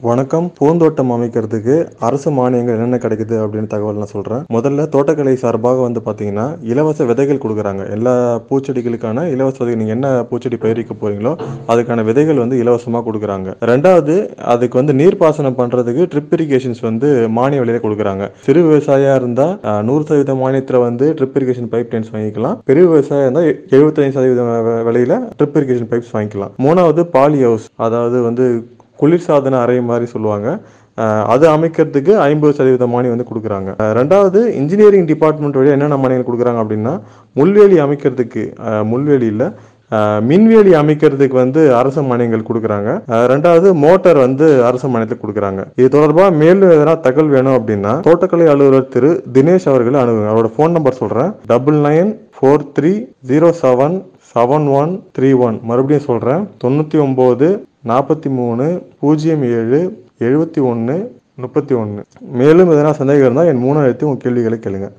வணக்கம் பூந்தோட்டம் அமைக்கிறதுக்கு அரசு மானியங்கள் என்னென்ன கிடைக்குது அப்படின்னு தகவல் நான் சொல்கிறேன் முதல்ல தோட்டக்கலை சார்பாக வந்து பார்த்தீங்கன்னா இலவச விதைகள் கொடுக்குறாங்க எல்லா பூச்செடிகளுக்கான இலவச விதை நீங்கள் என்ன பூச்செடி பயிரிக்க போகிறீங்களோ அதுக்கான விதைகள் வந்து இலவசமாக கொடுக்குறாங்க ரெண்டாவது அதுக்கு வந்து நீர்ப்பாசனம் பண்ணுறதுக்கு ட்ரிப் இரிகேஷன்ஸ் வந்து மானிய விலையில கொடுக்குறாங்க சிறு விவசாயியாக இருந்தால் நூறு சதவீத மானியத்தில் வந்து ட்ரிப் இரிகேஷன் பைப் லைன்ஸ் வாங்கிக்கலாம் பெரிய விவசாயம் இருந்தால் எழுபத்தைந்து சதவீதம் வி- விலையில ட்ரிப் இரிகேஷன் பைப்ஸ் வாங்கிக்கலாம் மூணாவது பாலி ஹவுஸ் அதாவது வந்து குளிர்சாதன அறை மாதிரி சொல்லுவாங்க அஹ் அது அமைக்கிறதுக்கு ஐம்பது சதவீத மானியம் வந்து கொடுக்குறாங்க அஹ் ரெண்டாவது இன்ஜினியரிங் டிபார்ட்மெண்ட் வழியாக என்னென்ன மானியங்கள் கொடுக்குறாங்க அப்படின்னா முள்வேலி அமைக்கிறதுக்கு அஹ் முள்வேலி இல்லை அஹ் மின்வேலி அமைக்கிறதுக்கு வந்து அரசு மானியங்கள் கொடுக்குறாங்க அஹ் ரெண்டாவது மோட்டார் வந்து அரசு மானியத்தில் கொடுக்குறாங்க இது தொடர்பாக மேலும் எதனா தகவல் வேணும் அப்படின்னா தோட்டக்கலை அலுவலர் திரு தினேஷ் அவர்களை அணுகுங்க அவரோட ஃபோன் நம்பர் சொல்கிறேன் double nine four three zero seven seven one three one மறுபடியும் சொல்கிறேன் தொண்ணூற்றி ஒம்பது நாற்பத்தி மூணு பூஜ்ஜியம் ஏழு எழுபத்தி ஒன்று முப்பத்தி ஒன்று மேலும் எதனா சந்தேகம் இருந்தால் என் மூணு எழுத்து உங்கள் கேள்விகளை கேளுங்க